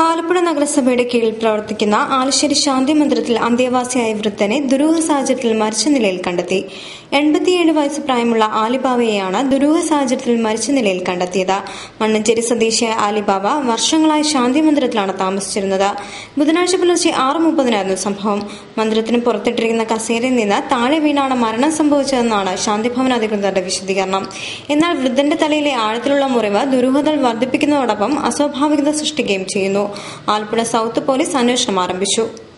ആലപ്പുഴ നഗരസഭയുടെ കീഴിൽ പ്രവർത്തിക്കുന്ന ആലശ്ശേരി ശാന്തി മന്ദിരത്തിൽ അന്തേവാസിയായ വൃദ്ധനെ ദുരൂഹ സാഹചര്യത്തിൽ മരിച്ച നിലയിൽ കണ്ടെത്തി എൺപത്തിയേഴ് വയസ്സ് പ്രായമുള്ള ആലിബാബയെയാണ് ദുരൂഹ സാഹചര്യത്തിൽ മരിച്ച നിലയിൽ കണ്ടെത്തിയത് മണ്ണഞ്ചേരി സ്വദേശിയായ ആലിബാബ വർഷങ്ങളായി ശാന്തി മന്ദിരത്തിലാണ് താമസിച്ചിരുന്നത് ബുധനാഴ്ച പുലർച്ചെ ആറ് മുപ്പതിനായിരുന്നു സംഭവം മന്ദിരത്തിന് പുറത്തിട്ടിരിക്കുന്ന കസേരയിൽ നിന്ന് താഴെ വീണാണ് മരണം സംഭവിച്ചതെന്നാണ് ശാന്തിഭവൻ അധികൃതരുടെ വിശദീകരണം എന്നാൽ വൃദ്ധന്റെ തലയിലെ ആഴത്തിലുള്ള മുറിവ് ദുരൂഹതകൾ വർദ്ധിപ്പിക്കുന്നതോടൊപ്പം അസ്വാഭാവികത സൃഷ്ടിക്കുകയും ചെയ്യുന്നു ആലപ്പുഴ സൗത്ത് പോലീസ് അന്വേഷണം ആരംഭിച്ചു